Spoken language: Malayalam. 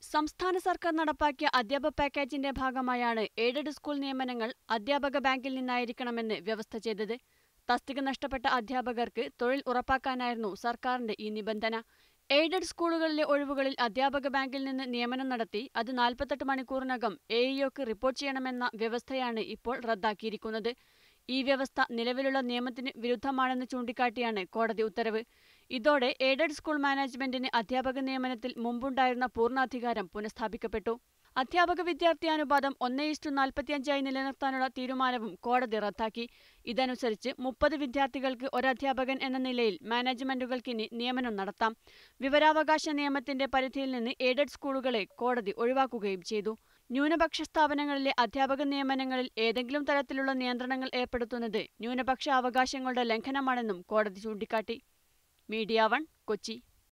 സംസ്ഥാന സർക്കാർ നടപ്പാക്കിയ അധ്യാപക പാക്കേജിന്റെ ഭാഗമായാണ് എയ്ഡഡ് സ്കൂൾ നിയമനങ്ങൾ അധ്യാപക ബാങ്കിൽ നിന്നായിരിക്കണമെന്ന് വ്യവസ്ഥ ചെയ്തത് തസ്തിക നഷ്ടപ്പെട്ട അധ്യാപകർക്ക് തൊഴിൽ ഉറപ്പാക്കാനായിരുന്നു സർക്കാരിന്റെ ഈ നിബന്ധന എയ്ഡഡ് സ്കൂളുകളിലെ ഒഴിവുകളിൽ അധ്യാപക ബാങ്കിൽ നിന്ന് നിയമനം നടത്തി അത് നാൽപ്പത്തെട്ട് മണിക്കൂറിനകം എ ഇഒക്ക് റിപ്പോർട്ട് ചെയ്യണമെന്ന വ്യവസ്ഥയാണ് ഇപ്പോൾ റദ്ദാക്കിയിരിക്കുന്നത് ഈ വ്യവസ്ഥ നിലവിലുള്ള നിയമത്തിന് വിരുദ്ധമാണെന്ന് ചൂണ്ടിക്കാട്ടിയാണ് കോടതി ഉത്തരവ് ഇതോടെ എയ്ഡഡ് സ്കൂൾ മാനേജ്മെന്റിന് അധ്യാപക നിയമനത്തിൽ മുമ്പുണ്ടായിരുന്ന പൂർണ്ണാധികാരം പുനഃസ്ഥാപിക്കപ്പെട്ടു അധ്യാപക വിദ്യാർത്ഥി അനുപാതം ഒന്നേ ഇസ്റ്റു നാൽപ്പത്തിയഞ്ചായി നിലനിർത്താനുള്ള തീരുമാനവും കോടതി റദ്ദാക്കി ഇതനുസരിച്ച് മുപ്പത് വിദ്യാർത്ഥികൾക്ക് ഒരധ്യാപകൻ എന്ന നിലയിൽ മാനേജ്മെന്റുകൾക്കിനി നിയമനം നടത്താം വിവരാവകാശ നിയമത്തിന്റെ പരിധിയിൽ നിന്ന് എയ്ഡഡ് സ്കൂളുകളെ കോടതി ഒഴിവാക്കുകയും ചെയ്തു ന്യൂനപക്ഷ സ്ഥാപനങ്ങളിലെ അധ്യാപക നിയമനങ്ങളിൽ ഏതെങ്കിലും തരത്തിലുള്ള നിയന്ത്രണങ്ങൾ ഏർപ്പെടുത്തുന്നത് ന്യൂനപക്ഷ അവകാശങ്ങളുടെ ലംഘനമാണെന്നും കോടതി ചൂണ്ടിക്കാട്ടി മീഡിയ വൺ കൊച്ചി